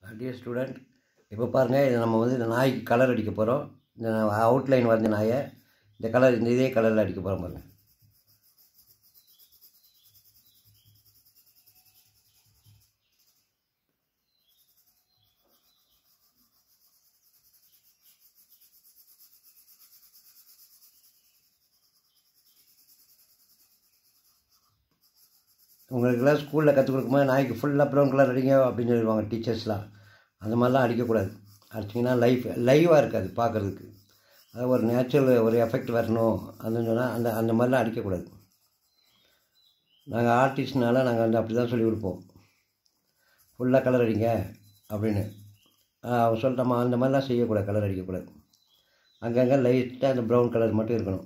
dear student இப்போ பாருங்கள் இதை நம்ம வந்து இந்த நாய்க்கு கலர் அடிக்க போகிறோம் இந்த அவுட்லைன் வரைஞ்ச நாயை இந்த கலர் இந்த இதே கலரில் அடிக்க போகிறோம் பாருங்கள் உங்களுக்கெல்லாம் ஸ்கூலில் கற்றுக் கொடுக்கும்போது நாய்க்கு ஃபுல்லாக ப்ரௌன் கலர் அடிங்க அப்படின்னு சொல்லுவாங்க டீச்சர்ஸ்லாம் அந்த மாதிரிலாம் அடிக்கக்கூடாது அடிச்சிங்கன்னா லைஃப் லைவாக இருக்காது பார்க்குறதுக்கு அது ஒரு நேச்சுரல் ஒரு எஃபெக்ட் வரணும் அதுன்னு சொன்னால் அந்த அந்த மாதிரிலாம் அடிக்கக்கூடாது நாங்கள் ஆர்டிஸ்ட்னால நாங்கள் வந்து அப்படி தான் சொல்லிக் கொடுப்போம் ஃபுல்லாக கலர் அடிங்க அப்படின்னு அவன் சொல்லிட்டோமா அந்த மாதிரிலாம் செய்யக்கூடாது கலர் அடிக்கக்கூடாது அங்கங்கே லைட்டாக அந்த ப்ரௌன் கலர் மட்டும் இருக்கணும்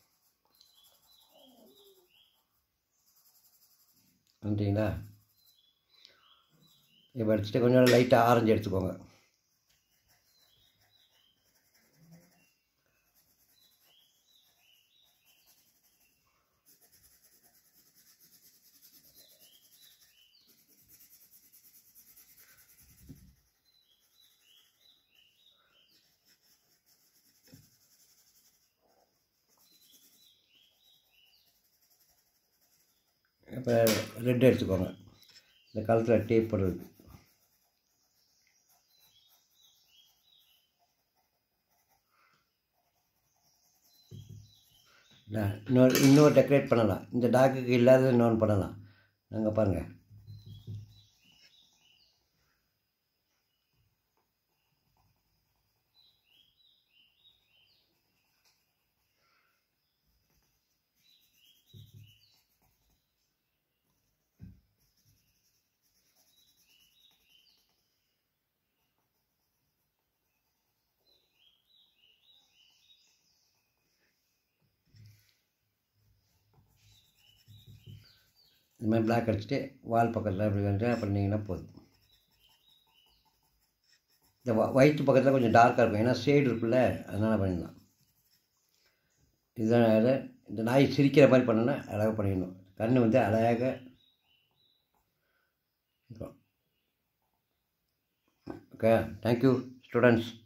வந்துட்டீங்களா இப்போ அடிச்சுட்டு கொஞ்சம் லைட்டாக ஆரஞ்சு எடுத்துக்கோங்க இப்போ ரெட் எடுத்துக்கோங்க இந்த கழுத்தில் டேப் போடுறது இன்னொரு இன்னொரு டெக்கரேட் பண்ணலாம் இந்த டாக்குக்கு இல்லாத இன்னொன்று பண்ணலாம் நாங்கள் பாருங்கள் இந்த மாதிரி பிளாக் அடிச்சுட்டு வால் பக்கத்தில் அப்படி வந்து பண்ணிங்கன்னா போதும் இந்த வயிற்று பக்கத்தில் கொஞ்சம் டார்க்காக இருக்கும் ஏன்னா ஷேடு இருக்குல்ல அதனால் பண்ணிடலாம் இதுதான் அதை இந்த நாய் சிரிக்கிற மாதிரி பண்ணோன்னா அழகாக பண்ணிடணும் கண் வந்து அழகாக இருக்கும் ஓகே தேங்க்யூ ஸ்டூடெண்ட்ஸ்